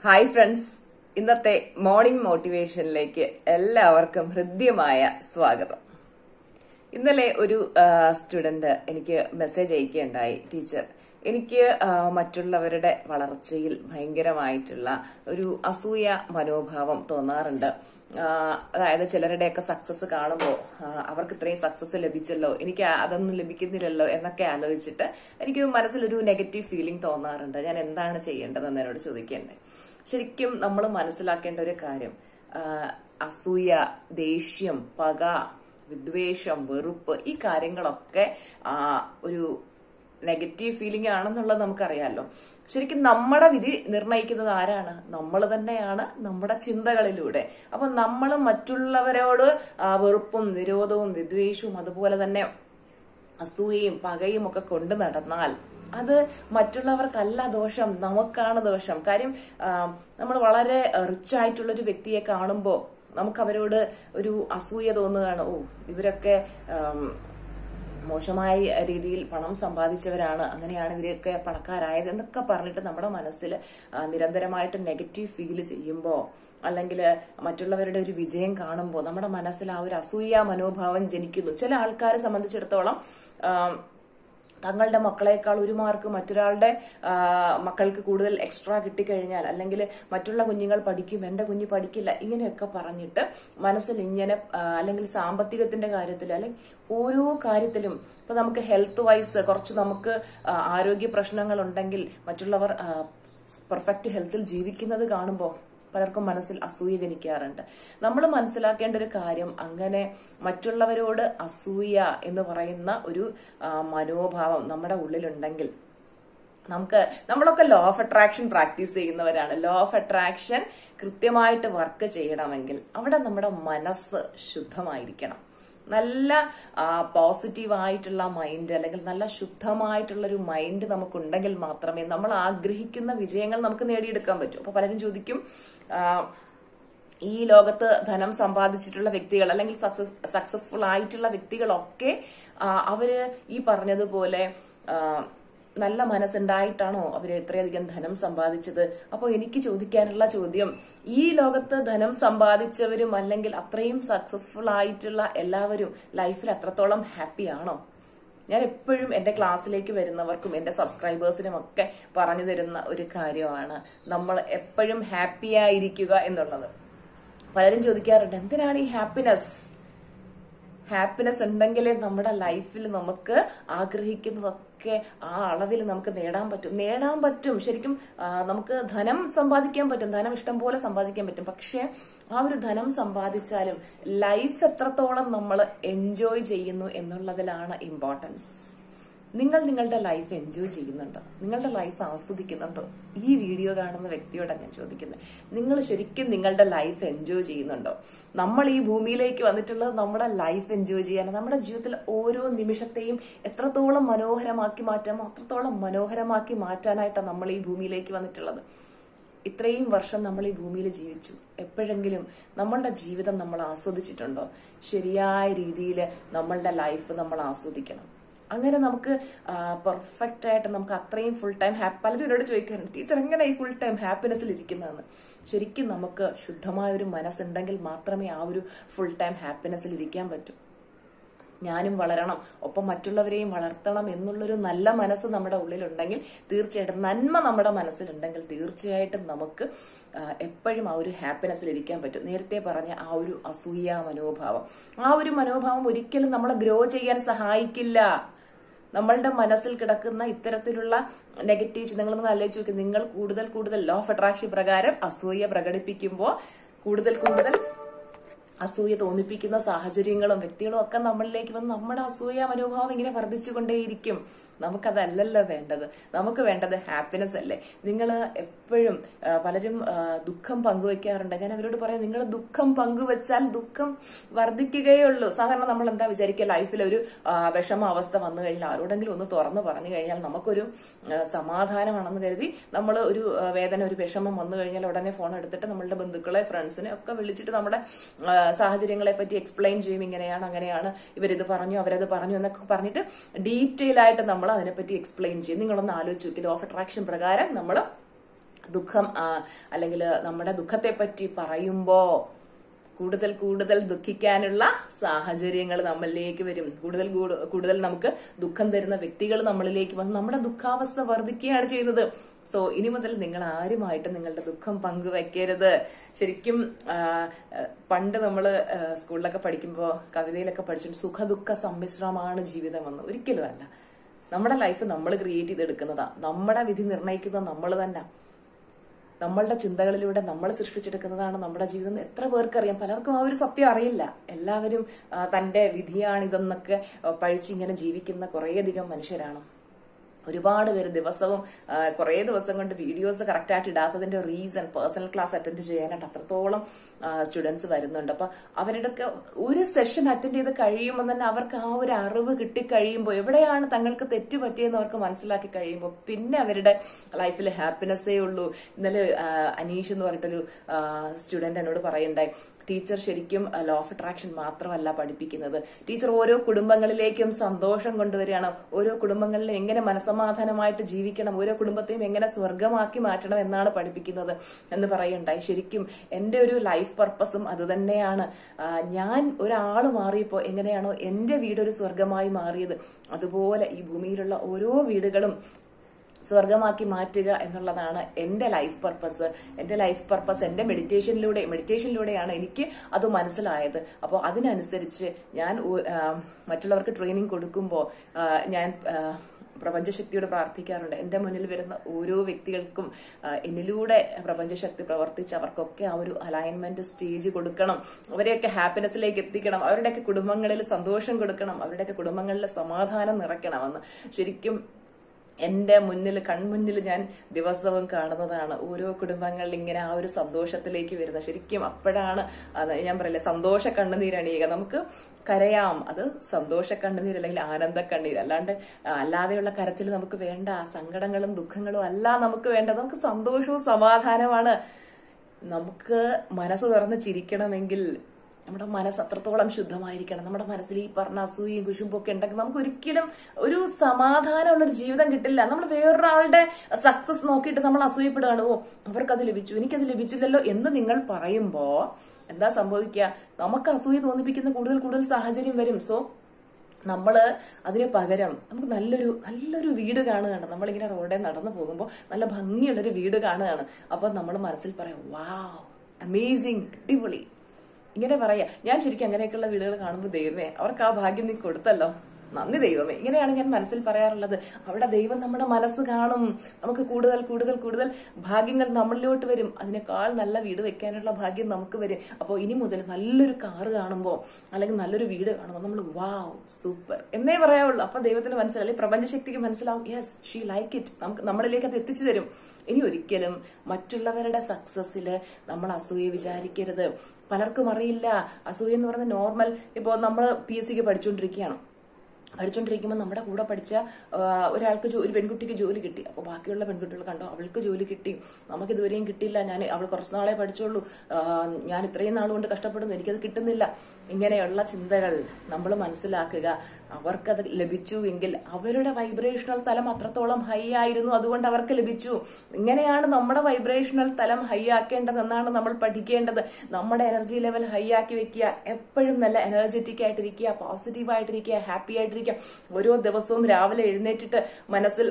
hi friends ഇന്നത്തെ morning മോട്ടിവേഷനിലേക്ക് എല്ലാവർക്കും ഹൃദ്യമായ സ്വാഗതം ഇന്നലെ ഒരു സ്റ്റുഡന്റ് എനിക്ക് മെസ്സേജ് അയക്കുകയുണ്ടായി ടീച്ചർ എനിക്ക് ആ, മറ്റുള്ളവരുടെ വളർച്ചയിൽ ഭയങ്കരമായിട്ടുള്ള ഒരു അസൂയ മനോഭാവം തോന്നാറുണ്ട് ആ, അതായത് ചിലരുടെയൊക്കെ സക്സസ് കാണുമ്പോൾ അവർക്ക് ഇത്രയും സക്സസ് ലഭിച്ചല്ലോ എനിക്ക് അതൊന്നും ലഭിക്കുന്നില്ലല്ലോ എന്നൊക്കെ ആലോചിച്ചിട്ട് എനിക്ക് മനസ്സിലൊരു നെഗറ്റീവ് ഫീലിംഗ് തോന്നാറുണ്ട് ഞാൻ എന്താണ് ചെയ്യേണ്ടതെന്ന് എന്നോട് ചോദിക്കേണ്ടത് ശരിക്കും നമ്മൾ മനസ്സിലാക്കേണ്ട ഒരു കാര്യം ആ, അസൂയ ദേഷ്യം പക വിദ്വേഷം വെറുപ്പ് ഈ കാര്യങ്ങളൊക്കെ ആ, ഒരു നെഗറ്റീവ് ഫീലിംഗ് ആണെന്നുള്ളത് നമുക്കറിയാമല്ലോ ശരിക്കും നമ്മുടെ വിധി നിർണയിക്കുന്നത് ആരാണ് നമ്മൾ തന്നെയാണ് നമ്മുടെ ചിന്തകളിലൂടെ അപ്പൊ നമ്മൾ മറ്റുള്ളവരോട് ആ, വെറുപ്പും വിരോധവും വിദ്വേഷവും അതുപോലെ തന്നെ അസൂയയും പകയും ഒക്കെ കൊണ്ടു നടന്നാൽ അത് മറ്റുള്ളവർക്കല്ല ദോഷം നമുക്കാണ് ദോഷം കാര്യം നമ്മൾ വളരെ റിച്ച് ആയിട്ടുള്ള ഒരു വ്യക്തിയെ കാണുമ്പോൾ നമുക്ക് അവരോട് ഒരു അസൂയ തോന്നുകയാണ് ഓ ഇവരൊക്കെ ആം, മോശമായ രീതിയിൽ പണം സമ്പാദിച്ചവരാണ് അങ്ങനെയാണ് ഇവരൊക്കെ പണക്കാരായത് എന്നൊക്കെ പറഞ്ഞിട്ട് നമ്മുടെ മനസ്സിൽ ആ, നിരന്തരമായിട്ട് നെഗറ്റീവ് ഫീൽ ചെയ്യുമ്പോൾ അല്ലെങ്കിൽ മറ്റുള്ളവരുടെ ഒരു വിജയം കാണുമ്പോൾ നമ്മുടെ മനസ്സിൽ ആ ഒരു അസൂയ മനോഭാവം ജനിക്കുന്നു ചില ആൾക്കാരെ സംബന്ധിച്ചിടത്തോളം ആ, തങ്ങളുടെ മക്കളെക്കാൾ ഒരു മാർക്ക് മറ്റൊരാളുടെ ആ, മക്കൾക്ക് കൂടുതൽ എക്സ്ട്രാ കിട്ടിക്കഴിഞ്ഞാൽ അല്ലെങ്കിൽ മറ്റുള്ള കുഞ്ഞുങ്ങൾ പഠിക്കും എന്റെ കുഞ്ഞ് പഠിക്കില്ല ഇങ്ങനെയൊക്കെ പറഞ്ഞിട്ട് മനസ്സിൽ ഇങ്ങനെ ആ, അല്ലെങ്കിൽ സാമ്പത്തികത്തിന്റെ കാര്യത്തിൽ അല്ലെങ്കിൽ ഓരോ കാര്യത്തിലും ഇപ്പൊ നമുക്ക് ഹെൽത്ത് വൈസ് കുറച്ച് നമുക്ക് ആ, ആരോഗ്യ പ്രശ്നങ്ങൾ ഉണ്ടെങ്കിൽ മറ്റുള്ളവർ പെർഫെക്റ്റ് ഹെൽത്തിൽ ജീവിക്കുന്നത് കാണുമ്പോൾ പലർക്കും മനസ്സിൽ അസൂയ ജനിക്കാറുണ്ട് നമ്മൾ മനസ്സിലാക്കേണ്ട ഒരു കാര്യം അങ്ങനെ മറ്റുള്ളവരോട് അസൂയ എന്ന് പറയുന്ന ഒരു ആ, മനോഭാവം നമ്മുടെ ഉള്ളിലുണ്ടെങ്കിൽ നമുക്ക് നമ്മളൊക്കെ ലോ ഓഫ് അട്രാക്ഷൻ പ്രാക്ടീസ് ചെയ്യുന്നവരാണ് ലോ ഓഫ് അട്രാക്ഷൻ കൃത്യമായിട്ട് വർക്ക് ചെയ്യണമെങ്കിൽ അവിടെ നമ്മുടെ മനസ്സ് ശുദ്ധമായിരിക്കണം നല്ല പോസിറ്റീവ് ആയിട്ടുള്ള മൈൻഡ് അല്ലെങ്കിൽ നല്ല ശുദ്ധമായിട്ടുള്ള ഒരു മൈൻഡ് നമുക്കുണ്ടെങ്കിൽ മാത്രമേ നമ്മൾ ആഗ്രഹിക്കുന്ന വിജയങ്ങൾ നമുക്ക് നേടിയെടുക്കാൻ പറ്റൂ അപ്പൊ പലരും ചോദിക്കും ആ, ഈ ലോകത്ത് ധനം സമ്പാദിച്ചിട്ടുള്ള വ്യക്തികൾ അല്ലെങ്കിൽ സക്സസ് സക്സസ്ഫുൾ ആയിട്ടുള്ള വ്യക്തികളൊക്കെ ആ, അവര് ഈ പറഞ്ഞതുപോലെ ആ, നല്ല മനസ്സുണ്ടായിട്ടാണോ അവര് ഇത്രയധികം ധനം സമ്പാദിച്ചത് അപ്പോൾ എനിക്ക് ചോദിക്കാനുള്ള ചോദ്യം ഈ ലോകത്ത് ധനം സമ്പാദിച്ചവരും അല്ലെങ്കിൽ അത്രയും സക്സസ്ഫുൾ ആയിട്ടുള്ള എല്ലാവരും ലൈഫിൽ അത്രത്തോളം ഹാപ്പി ആണോ ഞാൻ എപ്പോഴും എന്റെ ക്ലാസ്സിലേക്ക് വരുന്നവർക്കും എന്റെ സബ്സ്ക്രൈബേഴ്സിനും ഒക്കെ പറഞ്ഞു തരുന്ന ഒരു കാര്യമാണ് നമ്മൾ എപ്പോഴും ഹാപ്പി ആയിരിക്കുക എന്നുള്ളത് പലരും ചോദിക്കാറുണ്ട് എന്തിനാണ് ഈ ഹാപ്പിനെസ് ഹാപ്പിനെസ് ഉണ്ടെങ്കിലേ നമ്മുടെ ലൈഫിൽ നമുക്ക് ആഗ്രഹിക്കുന്നതൊക്കെ ആ അളവിൽ നമുക്ക് നേടാൻ പറ്റും നേടാൻ പറ്റും ശരിക്കും ആ, നമുക്ക് ധനം സമ്പാദിക്കാൻ പറ്റും ധനം ഇഷ്ടം പോലെ സമ്പാദിക്കാൻ പറ്റും പക്ഷെ ആ ഒരു ധനം സമ്പാദിച്ചാലും ലൈഫ് എത്രത്തോളം നമ്മൾ എൻജോയ് ചെയ്യുന്നു എന്നുള്ളതിലാണ് ഇമ്പോർട്ടൻസ് നിങ്ങൾ നിങ്ങളുടെ ലൈഫ് എൻജോയ് ചെയ്യുന്നുണ്ടോ നിങ്ങളുടെ ലൈഫ് ആസ്വദിക്കുന്നുണ്ടോ ഈ വീഡിയോ കാണുന്ന വ്യക്തിയോടാണ് ഞാൻ ചോദിക്കുന്നത് നിങ്ങൾ ശരിക്കും നിങ്ങളുടെ ലൈഫ് എൻജോയ് ചെയ്യുന്നുണ്ടോ നമ്മൾ ഈ ഭൂമിയിലേക്ക് വന്നിട്ടുള്ളത് നമ്മുടെ ലൈഫ് എൻജോയ് ചെയ്യാനാണ് നമ്മുടെ ജീവിതത്തിൽ ഓരോ നിമിഷത്തെയും എത്രത്തോളം മനോഹരമാക്കി മാറ്റാമോ അത്രത്തോളം മനോഹരമാക്കി മാറ്റാനായിട്ടാണ് നമ്മൾ ഈ ഭൂമിയിലേക്ക് വന്നിട്ടുള്ളത് ഇത്രയും വർഷം നമ്മൾ ഈ ഭൂമിയിൽ ജീവിച്ചു എപ്പോഴെങ്കിലും നമ്മളുടെ ജീവിതം നമ്മൾ ആസ്വദിച്ചിട്ടുണ്ടോ ശരിയായ രീതിയിൽ നമ്മളുടെ ലൈഫ് നമ്മൾ ആസ്വദിക്കണം അങ്ങനെ നമുക്ക് പെർഫെക്റ്റ് ആയിട്ട് നമുക്ക് അത്രയും ഫുൾ ടൈം ഹാപ്പി പലരും എന്നോട് ചോദിക്കാറുണ്ട് ടീച്ചർ എങ്ങനെ ഈ ഫുൾ ടൈം ഹാപ്പിനെസ്സിൽ ഇരിക്കുന്നതെന്ന് ശരിക്കും നമുക്ക് ശുദ്ധമായ ഒരു മനസ്സുണ്ടെങ്കിൽ മാത്രമേ ആ ഒരു ഫുൾ ടൈം ഹാപ്പിനെസ്സിൽ ഇരിക്കാൻ പറ്റൂ ഞാനും വളരണം ഒപ്പം മറ്റുള്ളവരെയും വളർത്തണം എന്നുള്ളൊരു നല്ല മനസ്സ് നമ്മുടെ ഉള്ളിലുണ്ടെങ്കിൽ തീർച്ചയായിട്ടും നന്മ നമ്മുടെ മനസ്സിലുണ്ടെങ്കിൽ തീർച്ചയായിട്ടും നമുക്ക് ആ, എപ്പോഴും ആ ഒരു ഹാപ്പിനെസ്സിൽ ഇരിക്കാൻ പറ്റും നേരത്തെ പറഞ്ഞ ആ ഒരു അസൂയ മനോഭാവം ആ ഒരു മനോഭാവം ഒരിക്കലും നമ്മളെ ഗ്രോ ചെയ്യാൻ സഹായിക്കില്ല നമ്മളുടെ മനസ്സിൽ കിടക്കുന്ന ഇത്തരത്തിലുള്ള നെഗറ്റീവ് ചിന്തകളൊന്നും ആലോചിച്ച് നോക്കി നിങ്ങൾ കൂടുതൽ കൂടുതൽ ലോ ഓഫ് അട്രാക്ഷൻ പ്രകാരം അസൂയ പ്രകടിപ്പിക്കുമ്പോൾ കൂടുതൽ കൂടുതൽ അസൂയ തോന്നിപ്പിക്കുന്ന സാഹചര്യങ്ങളും വ്യക്തികളും ഒക്കെ നമ്മളിലേക്ക് വന്ന് നമ്മുടെ അസൂയ മനോഭാവം ഇങ്ങനെ വർദ്ധിച്ചുകൊണ്ടേയിരിക്കും നമുക്കതല്ലല്ലോ വേണ്ടത് നമുക്ക് വേണ്ടത് ഹാപ്പിനെസ് അല്ലേ നിങ്ങൾ എപ്പോഴും ആ, പലരും ആ, ദുഃഖം പങ്കുവെക്കാറുണ്ട് ഞാൻ അവരോട് പറയാം നിങ്ങൾ ദുഃഖം പങ്കുവെച്ചാൽ ദുഃഖം വർദ്ധിക്കുകയുള്ളൂ സാധാരണ നമ്മൾ എന്താ വിചാരിക്കുക ലൈഫിൽ ഒരു ആ, വിഷമ അവസ്ഥ വന്നു കഴിഞ്ഞാൽ ആരോടെങ്കിലും ഒന്ന് തുറന്നു പറഞ്ഞു കഴിഞ്ഞാൽ നമുക്കൊരു ആ, സമാധാനമാണെന്ന് കരുതി നമ്മൾ ഒരു ആ, വേദന ഒരു വിഷമം വന്നു കഴിഞ്ഞാൽ ഉടനെ ഫോൺ എടുത്തിട്ട് നമ്മളുടെ ബന്ധുക്കളെ ഫ്രണ്ട്സിനെ ഒക്കെ വിളിച്ചിട്ട് നമ്മുടെ ആ, സാഹചര്യങ്ങളെ പറ്റി എക്സ്പ്ലെയിൻ ചെയ്യും ഇങ്ങനെയാണ് അങ്ങനെയാണ് ഇവരിത് പറഞ്ഞു അവരത് പറഞ്ഞു എന്നൊക്കെ പറഞ്ഞിട്ട് ഡീറ്റെയിൽ ആയിട്ട് നമ്മൾ അതിനെപ്പറ്റി എക്സ്പ്ലെയിൻ ചെയ്യും നിങ്ങളൊന്ന് ആലോചിച്ച് നോക്കി ലോ ഓഫ് അട്രാക്ഷൻ പ്രകാരം നമ്മൾ ദുഃഖം അല്ലെങ്കിൽ നമ്മുടെ ദുഃഖത്തെ പറ്റി പറയുമ്പോ കൂടുതൽ കൂടുതൽ ദുഃഖിക്കാനുള്ള സാഹചര്യങ്ങൾ നമ്മളിലേക്ക് വരും കൂടുതൽ കൂടു- കൂടുതൽ നമുക്ക് ദുഃഖം തരുന്ന വ്യക്തികൾ നമ്മളിലേക്ക് വന്ന് നമ്മുടെ ദുഃഖാവസ്ഥ വർദ്ധിക്കുകയാണ് ചെയ്യുന്നത് സോ ഇനി മുതൽ നിങ്ങൾ ആരുമായിട്ട് നിങ്ങളുടെ ദുഃഖം പങ്കുവെക്കരുത് ശരിക്കും ആ, ആ, പണ്ട് നമ്മൾ സ്കൂളിലൊക്കെ പഠിക്കുമ്പോൾ കവിതയിലൊക്കെ പഠിച്ചിട്ട് സുഖദുഃഖ സമ്മിശ്രമാണ് ജീവിതമെന്ന് ഒരിക്കലും അല്ല നമ്മുടെ ലൈഫ് നമ്മൾ ക്രിയേറ്റ് ചെയ്തെടുക്കുന്നതാ നമ്മുടെ വിധി നിർണ്ണയിക്കുന്നത് നമ്മൾ തന്നെ നമ്മളുടെ ചിന്തകളിലൂടെ നമ്മൾ സൃഷ്ടിച്ചെടുക്കുന്നതാണ് നമ്മുടെ ജീവിതം എന്ന് എത്ര പേർക്കറിയാം പലർക്കും ആ ഒരു സത്യം അറിയില്ല എല്ലാവരും ആ, തന്റെ വിധിയാണിതെന്നൊക്കെ ആ, പഴിച്ചിങ്ങനെ ജീവിക്കുന്ന കുറേയധികം മനുഷ്യരാണ് ഒരുപാട് പേര് ദിവസവും ആ, കുറേ ദിവസം കൊണ്ട് വീഡിയോസ് കറക്റ്റ് ആയിട്ട് ഇടാത്തതിന്റെ റീസൺ പേഴ്സണൽ ക്ലാസ് അറ്റൻഡ് ചെയ്യാനായിട്ട് അത്രത്തോളം സ്റ്റുഡൻസ് വരുന്നുണ്ട് അപ്പൊ അവരുടെയൊക്കെ ഒരു സെഷൻ അറ്റൻഡ് ചെയ്ത് കഴിയുമ്പോൾ തന്നെ അവർക്ക് ആ ഒരു അറിവ് കിട്ടിക്കഴിയുമ്പോൾ എവിടെയാണ് തങ്ങൾക്ക് തെറ്റ് പറ്റിയെന്ന് അവർക്ക് മനസ്സിലാക്കി കഴിയുമ്പോൾ പിന്നെ അവരുടെ ലൈഫിൽ ഹാപ്പിനെസ്സേ ഉള്ളൂ ഇന്നലെ ആ, അനീഷ് എന്ന് പറഞ്ഞിട്ടൊരു സ്റ്റുഡന്റ് എന്നോട് പറയുണ്ടായി ടീച്ചർ ശരിക്കും ലോ ഓഫ് അട്രാക്ഷൻ മാത്രമല്ല പഠിപ്പിക്കുന്നത് ടീച്ചർ ഓരോ കുടുംബങ്ങളിലേക്കും സന്തോഷം കൊണ്ടുവരികയാണ് ഓരോ കുടുംബങ്ങളിലും എങ്ങനെ മനസമാധാനമായിട്ട് ജീവിക്കണം ഓരോ കുടുംബത്തെയും എങ്ങനെ സ്വർഗമാക്കി മാറ്റണം എന്നാണ് പഠിപ്പിക്കുന്നത് എന്ന് പറയുണ്ടായി ശരിക്കും എന്റെ ഒരു ലൈഫ് പർപ്പസും അത് തന്നെയാണ് ആ, ഞാൻ ഒരാൾ മാറിയപ്പോൾ എങ്ങനെയാണോ എന്റെ വീട് ഒരു സ്വർഗമായി മാറിയത് അതുപോലെ ഈ ഭൂമിയിലുള്ള ഓരോ വീടുകളും സ്വർഗമാക്കി മാറ്റുക എന്നുള്ളതാണ് എന്റെ ലൈഫ് പർപ്പസ് എന്റെ ലൈഫ് പർപ്പസ് എന്റെ മെഡിറ്റേഷനിലൂടെ മെഡിറ്റേഷനിലൂടെയാണ് എനിക്ക് അത് മനസ്സിലായത് അപ്പോൾ അതിനനുസരിച്ച് ഞാൻ ഒ- ആ, മറ്റുള്ളവർക്ക് ട്രെയിനിങ് കൊടുക്കുമ്പോൾ ഞാൻ ആ, പ്രപഞ്ചശക്തിയോട് പ്രാർത്ഥിക്കാറുണ്ട് എന്റെ മുന്നിൽ വരുന്ന ഓരോ വ്യക്തികൾക്കും ആ, എന്നിലൂടെ പ്രപഞ്ചശക്തി പ്രവർത്തിച്ച് അവർക്കൊക്കെ ആ ഒരു അലൈൻമെന്റ് സ്റ്റേജ് കൊടുക്കണം അവരെയൊക്കെ ഹാപ്പിനെസ്സിലേക്ക് എത്തിക്കണം അവരുടെയൊക്കെ കുടുംബങ്ങളിൽ സന്തോഷം കൊടുക്കണം അവരുടെയൊക്കെ കുടുംബങ്ങളിൽ സമാധാനം നിറയ്ക്കണമെന്ന് ശരിക്കും എന്റെ മുന്നിൽ കൺമുന്നിൽ ഞാൻ ദിവസവും കാണുന്നതാണ് ഓരോ കുടുംബങ്ങളിൽ ഇങ്ങനെ ആ ഒരു സന്തോഷത്തിലേക്ക് വരുന്നത് ശരിക്കും അപ്പോഴാണ് അത് ഞാൻ പറയില്ലേ സന്തോഷ കണ്ണുനീരണിയുക നമുക്ക് കരയാം അത് സന്തോഷ കണ്ണുനീർ അല്ലെങ്കിൽ ആനന്ദ കണ്ണീർ അല്ലാണ്ട് ആ, അല്ലാതെയുള്ള കരച്ചിൽ നമുക്ക് വേണ്ട സങ്കടങ്ങളും ദുഃഖങ്ങളും അല്ല നമുക്ക് വേണ്ട നമുക്ക് സന്തോഷവും സമാധാനമാണ് നമുക്ക് മനസ്സ് തുറന്ന് ചിരിക്കണമെങ്കിൽ നമ്മുടെ മനസ്സ് അത്രത്തോളം ശുദ്ധമായിരിക്കണം നമ്മുടെ മനസ്സിൽ ഈ പറഞ്ഞ അസൂയയും കുശുമ്പും ഒക്കെ ഉണ്ടെങ്കിൽ നമുക്ക് ഒരിക്കലും ഒരു സമാധാനമുള്ള ഒരു ജീവിതം കിട്ടില്ല നമ്മൾ വേറൊരാളുടെ സക്സസ് നോക്കിയിട്ട് നമ്മൾ അസൂയപ്പെടുകയാണ് ഓ അവർക്കത് ലഭിച്ചു എനിക്കത് ലഭിച്ചില്ലല്ലോ എന്ന് നിങ്ങൾ പറയുമ്പോ എന്താ സംഭവിക്കുക നമുക്ക് അസൂയ തോന്നിപ്പിക്കുന്ന കൂടുതൽ കൂടുതൽ സാഹചര്യം വരും സോ നമ്മള് അതിന് പകരം നമുക്ക് നല്ലൊരു നല്ലൊരു വീട് കാണുകയാണ് നമ്മളിങ്ങനെ റോഡിൽ നടന്നു പോകുമ്പോൾ നല്ല ഭംഗിയുള്ളൊരു വീട് കാണുകയാണ് അപ്പൊ നമ്മൾ മനസ്സിൽ പറയാം വാവ് അമേസിങ് അടിപൊളി ഇങ്ങനെ പറയാ ഞാൻ ശരിക്കും അങ്ങനെയൊക്കെയുള്ള വീടുകൾ കാണുമ്പോൾ ദൈവമേ അവർക്ക് ആ ഭാഗ്യം നീ കൊടുത്തല്ലോ നന്ദി ദൈവമേ ഇങ്ങനെയാണ് ഞാൻ മനസ്സിൽ പറയാറുള്ളത് അവിടെ ദൈവം നമ്മുടെ മനസ്സ് കാണും നമുക്ക് കൂടുതൽ കൂടുതൽ കൂടുതൽ ഭാഗ്യങ്ങൾ നമ്മളിലോട്ട് വരും അതിനേക്കാൾ നല്ല വീട് വെക്കാനുള്ള ഭാഗ്യം നമുക്ക് വരും അപ്പോൾ ഇനി മുതൽ നല്ലൊരു കാറ് കാണുമ്പോൾ അല്ലെങ്കിൽ നല്ലൊരു വീട് കാണുമ്പോൾ നമ്മൾ വാവ് സൂപ്പർ എന്നേ പറയാവുള്ളൂ അപ്പൊ ദൈവത്തിന് മനസ്സിലാവും അല്ലെങ്കിൽ പ്രപഞ്ചശക്തിക്ക് മനസ്സിലാവും യെസ് ഷീ ലൈക്ക് ഇറ്റ് നമുക്ക് നമ്മളിലേക്ക് അത് എത്തിച്ചു തരും ഇനി ഒരിക്കലും മറ്റുള്ളവരുടെ സക്സസ്സില് നമ്മൾ അസൂയ വിചാരിക്കരുത് പലർക്കും അറിയില്ല അസൂയ എന്ന് പറയുന്നത് നോർമൽ ഇപ്പോൾ നമ്മൾ പി എസ് സിക്ക് പഠിച്ചുകൊണ്ടിരിക്കുകയാണ് പഠിച്ചുകൊണ്ടിരിക്കുമ്പോൾ നമ്മുടെ കൂടെ പഠിച്ച ആ, ഒരാൾക്ക് ജോ- ഒരു പെൺകുട്ടിക്ക് ജോലി കിട്ടി അപ്പോൾ ബാക്കിയുള്ള പെൺകുട്ടികൾ കണ്ടോ അവൾക്ക് ജോലി കിട്ടി നമുക്ക് ഇതുവരെയും കിട്ടിയില്ല ഞാൻ അവൾ കുറച്ച് നാളെ പഠിച്ചോളൂ ആ, ഞാൻ ഇത്രയും നാളുകൊണ്ട് കഷ്ടപ്പെടുന്നു എനിക്കത് കിട്ടുന്നില്ല ഇങ്ങനെയുള്ള ചിന്തകൾ നമ്മൾ മനസ്സിലാക്കുക അവർക്കത് ലഭിച്ചു എങ്കിൽ അവരുടെ വൈബ്രേഷണൽ തലം അത്രത്തോളം ഹൈ ആയിരുന്നു അതുകൊണ്ട് അവർക്ക് ലഭിച്ചു ഇങ്ങനെയാണ് നമ്മുടെ വൈബ്രേഷണൽ തലം ഹൈ ആക്കേണ്ടതെന്നാണ് നമ്മൾ പഠിക്കേണ്ടത് നമ്മുടെ എനർജി ലെവൽ ഹൈ ആക്കി വെക്കുക എപ്പോഴും നല്ല എനർജറ്റിക് ആയിട്ടിരിക്കുക പോസിറ്റീവ് ആയിട്ടിരിക്കുക ഹാപ്പി ആയിട്ടിരിക്കുക ഓരോ ദിവസവും രാവിലെ എഴുന്നേറ്റിട്ട് മനസ്സിൽ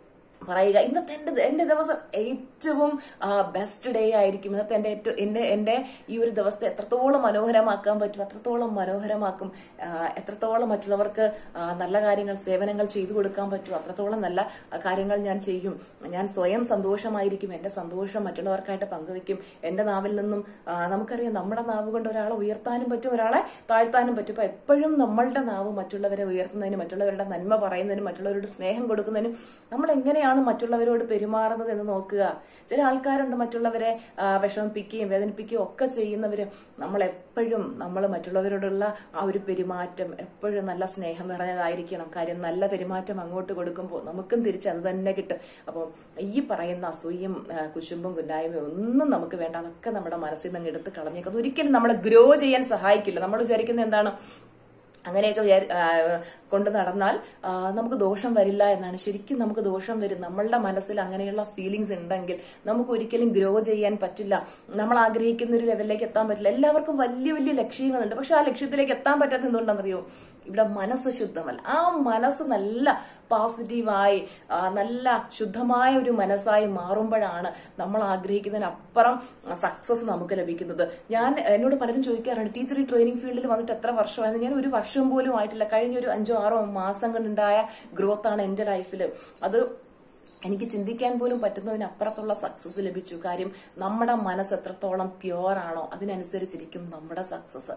പറയുക ഇന്നത്തെ എന്റെ എന്റെ ദിവസം ഏറ്റവും ബെസ്റ്റ് ഡേ ആയിരിക്കും ഇന്നത്തെ എന്റെ ഏറ്റവും എന്റെ എന്റെ ഈ ഒരു ദിവസത്തെ എത്രത്തോളം മനോഹരമാക്കാൻ പറ്റും അത്രത്തോളം മനോഹരമാക്കും ആ, എത്രത്തോളം മറ്റുള്ളവർക്ക് ആ, നല്ല കാര്യങ്ങൾ സേവനങ്ങൾ ചെയ്തു കൊടുക്കാൻ പറ്റും അത്രത്തോളം നല്ല ആ, കാര്യങ്ങൾ ഞാൻ ചെയ്യും ഞാൻ സ്വയം സന്തോഷമായിരിക്കും എന്റെ സന്തോഷം മറ്റുള്ളവർക്കായിട്ട് പങ്കുവെക്കും എന്റെ നാവിൽ നിന്നും ആ, നമുക്കറിയാം നമ്മുടെ നാവ് കൊണ്ട് ഒരാളെ ഉയർത്താനും പറ്റും ഒരാളെ താഴ്ത്താനും പറ്റും അപ്പൊ എപ്പോഴും നമ്മളുടെ നാവ് മറ്റുള്ളവരെ ഉയർത്തുന്നതിനും മറ്റുള്ളവരുടെ നന്മ പറയുന്നതിനും മറ്റുള്ളവരോട് സ്നേഹം കൊടുക്കുന്നതിനും നമ്മൾ എങ്ങനെയാണ് മറ്റുള്ളവരോട് പെരുമാറുന്നത് എന്ന് നോക്കുക ചില ആൾക്കാരുണ്ട് മറ്റുള്ളവരെ ആ, വിഷമിപ്പിക്കുകയും വേദനിപ്പിക്കുകയും ഒക്കെ ചെയ്യുന്നവര് നമ്മൾ എപ്പോഴും നമ്മൾ മറ്റുള്ളവരോടുള്ള ആ ഒരു പെരുമാറ്റം എപ്പോഴും നല്ല സ്നേഹം നിറഞ്ഞതായിരിക്കണം കാര്യം നല്ല പെരുമാറ്റം അങ്ങോട്ട് കൊടുക്കുമ്പോൾ നമുക്കും തിരിച്ച് അത് തന്നെ കിട്ടും അപ്പോൾ ഈ പറയുന്ന അസൂയും ആ, കുശുമ്പും കുന്നായ്മയും ഒന്നും നമുക്ക് വേണ്ട അതൊക്കെ നമ്മുടെ മനസ്സിൽ നിന്ന് എടുത്ത് കളഞ്ഞേക്കും അത് ഒരിക്കലും നമ്മളെ ഗ്രോ ചെയ്യാൻ സഹായിക്കില്ല നമ്മൾ വിചാരിക്കുന്നത് എന്താണ് അങ്ങനെയൊക്കെ വിചാരി- ആ, കൊണ്ട് നടന്നാൽ ആ, നമുക്ക് ദോഷം വരില്ല എന്നാണ് ശരിക്കും നമുക്ക് ദോഷം വരും നമ്മളുടെ മനസ്സിൽ അങ്ങനെയുള്ള ഫീലിങ്സ് ഉണ്ടെങ്കിൽ നമുക്ക് ഒരിക്കലും ഗ്രോ ചെയ്യാൻ പറ്റില്ല നമ്മൾ ആഗ്രഹിക്കുന്ന ഒരു ലെവലിലേക്ക് എത്താൻ പറ്റില്ല എല്ലാവർക്കും വലിയ വലിയ ലക്ഷ്യങ്ങളുണ്ട് പക്ഷെ ആ ലക്ഷ്യത്തിലേക്ക് എത്താൻ പറ്റാത്ത എന്തുകൊണ്ടാണെന്നറിയോ ഇവിടെ മനസ്സ് ശുദ്ധമല്ല ആ മനസ്സ് നല്ല പോസിറ്റീവായി ആ, നല്ല ശുദ്ധമായ ഒരു മനസ്സായി മാറുമ്പോഴാണ് നമ്മൾ ആഗ്രഹിക്കുന്നതിനപ്പുറം സക്സസ് നമുക്ക് ലഭിക്കുന്നത് ഞാൻ എന്നോട് പലരും ചോദിക്കാറുണ്ട് ടീച്ചർ ഈ ട്രെയിനിങ് ഫീൽഡിൽ വന്നിട്ട് എത്ര വർഷമായിരുന്നു ഞാൻ ഒരു വർഷം പോലും ആയിട്ടില്ല കഴിഞ്ഞ ഒരു അഞ്ചോ ആറോ മാസം കൊണ്ടുണ്ടായ ഗ്രോത്ത് ആണ് എന്റെ ലൈഫിൽ അത് എനിക്ക് ചിന്തിക്കാൻ പോലും പറ്റുന്നതിനപ്പുറത്തുള്ള സക്സസ് ലഭിച്ചു കാര്യം നമ്മുടെ മനസ്സ് എത്രത്തോളം പ്യുവർ ആണോ അതിനനുസരിച്ചിരിക്കും നമ്മുടെ സക്സസ്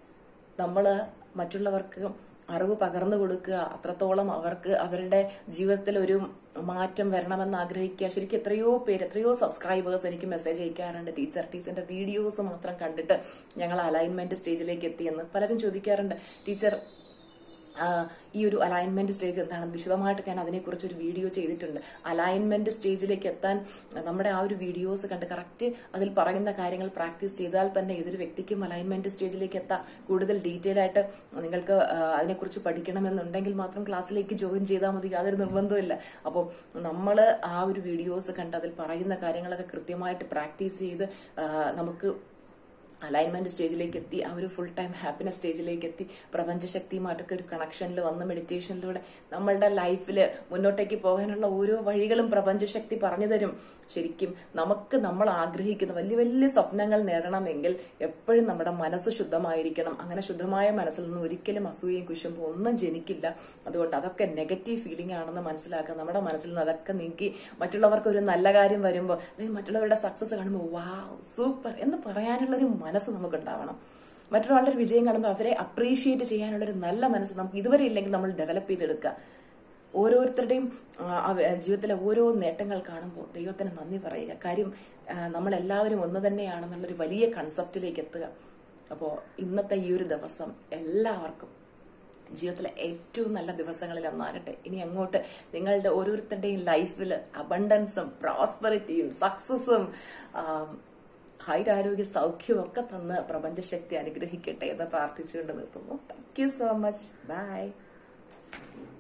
നമ്മൾ മറ്റുള്ളവർക്ക് അറിവ് പകർന്നു കൊടുക്കുക അത്രത്തോളം അവർക്ക് അവരുടെ ജീവിതത്തിൽ ഒരു മാറ്റം വരണമെന്ന് ആഗ്രഹിക്കുക ശരിക്കും എത്രയോ പേര് എത്രയോ സബ്സ്ക്രൈബേഴ്സ് എനിക്ക് മെസ്സേജ് അയക്കാറുണ്ട് ടീച്ചർ ടീച്ചറിന്റെ വീഡിയോസ് മാത്രം കണ്ടിട്ട് ഞങ്ങൾ അലൈൻമെന്റ് സ്റ്റേജിലേക്ക് എത്തിയെന്ന് പലരും ചോദിക്കാറുണ്ട് ടീച്ചർ ആ, ഈ ഒരു അലൈൻമെന്റ് സ്റ്റേജ് എന്താണെന്ന് വിശദമായിട്ട് ഞാൻ അതിനെക്കുറിച്ച് ഒരു വീഡിയോ ചെയ്തിട്ടുണ്ട് അലൈൻമെന്റ് സ്റ്റേജിലേക്ക് എത്താൻ നമ്മുടെ ആ ഒരു വീഡിയോസ് കണ്ട് കറക്റ്റ് അതിൽ പറയുന്ന കാര്യങ്ങൾ പ്രാക്ടീസ് ചെയ്താൽ തന്നെ ഏതൊരു വ്യക്തിക്കും അലൈൻമെന്റ് സ്റ്റേജിലേക്ക് എത്താം കൂടുതൽ ഡീറ്റെയിൽ ആയിട്ട് നിങ്ങൾക്ക് ആ, അതിനെക്കുറിച്ച് പഠിക്കണമെന്നുണ്ടെങ്കിൽ മാത്രം ക്ലാസ്സിലേക്ക് ജോയിൻ ചെയ്താൽ മതി യാതൊരു നിർബന്ധമില്ല അപ്പോൾ നമ്മൾ ആ ഒരു വീഡിയോസ് കണ്ട് അതിൽ പറയുന്ന കാര്യങ്ങളൊക്കെ കൃത്യമായിട്ട് പ്രാക്ടീസ് ചെയ്ത് ആ, നമുക്ക് അലൈൻമെന്റ് സ്റ്റേജിലേക്ക് എത്തി ആ ഒരു ഫുൾ ടൈം ഹാപ്പിനെസ് സ്റ്റേജിലേക്ക് എത്തി പ്രപഞ്ചശക്തിയുമായിട്ടൊക്കെ ഒരു കണക്ഷനിൽ വന്ന് മെഡിറ്റേഷനിലൂടെ നമ്മളുടെ ലൈഫിൽ മുന്നോട്ടേക്ക് പോകാനുള്ള ഓരോ വഴികളും പ്രപഞ്ചശക്തി പറഞ്ഞു തരും ശരിക്കും നമുക്ക് നമ്മൾ ആഗ്രഹിക്കുന്ന വലിയ വലിയ സ്വപ്നങ്ങൾ നേടണമെങ്കിൽ എപ്പോഴും നമ്മുടെ മനസ്സ് ശുദ്ധമായിരിക്കണം അങ്ങനെ ശുദ്ധമായ മനസ്സിൽ നിന്ന് ഒരിക്കലും അസൂയയും കുശുമ്പും ഒന്നും ജനിക്കില്ല അതുകൊണ്ട് അതൊക്കെ നെഗറ്റീവ് ഫീലിംഗ് ആണെന്ന് മനസ്സിലാക്കുക നമ്മുടെ മനസ്സിൽ നിന്ന് അതൊക്കെ നീക്കി മറ്റുള്ളവർക്ക് ഒരു നല്ല കാര്യം വരുമ്പോൾ അല്ലെങ്കിൽ മറ്റുള്ളവരുടെ സക്സസ് കാണുമ്പോൾ വാവ് സൂപ്പർ എന്ന് പറയാനുള്ള ഒരു മനസ്സ് നമുക്ക് ഉണ്ടാവണം മറ്റൊരാളുടെ ഒരു വിജയം കാണുമ്പോൾ അവരെ അപ്രീഷിയേറ്റ് ചെയ്യാനുള്ള ഒരു നല്ല മനസ്സ് നമുക്ക് ഇതുവരെ ഇല്ലെങ്കിൽ നമ്മൾ ഡെവലപ്പ് ചെയ്തെടുക്കുക ഓരോരുത്തരുടെയും ആ, അവ- ജീവിതത്തിലെ ഓരോ നേട്ടങ്ങൾ കാണുമ്പോൾ ദൈവത്തിന് നന്ദി പറയുക കാര്യം ആ, നമ്മളെല്ലാവരും ഒന്ന് തന്നെയാണെന്നുള്ളൊരു വലിയ കൺസെപ്റ്റിലേക്ക് എത്തുക അപ്പോൾ ഇന്നത്തെ ഈ ഒരു ദിവസം എല്ലാവർക്കും ജീവിതത്തിലെ ഏറ്റവും നല്ല ദിവസങ്ങളിൽ ഒന്നാകട്ടെ ഇനി അങ്ങോട്ട് നിങ്ങളുടെ ഓരോരുത്തരുടെയും ലൈഫിൽ അബണ്ടൻസും പ്രോസ്പെറിറ്റിയും സക്സസും ഹൈരാരോഗ്യ സൗഖ്യവും ഒക്കെ തന്ന് പ്രപഞ്ചശക്തി അനുഗ്രഹിക്കട്ടെ എന്ന് പ്രാർത്ഥിച്ചുകൊണ്ട് നിർത്തുന്നു thank you so much by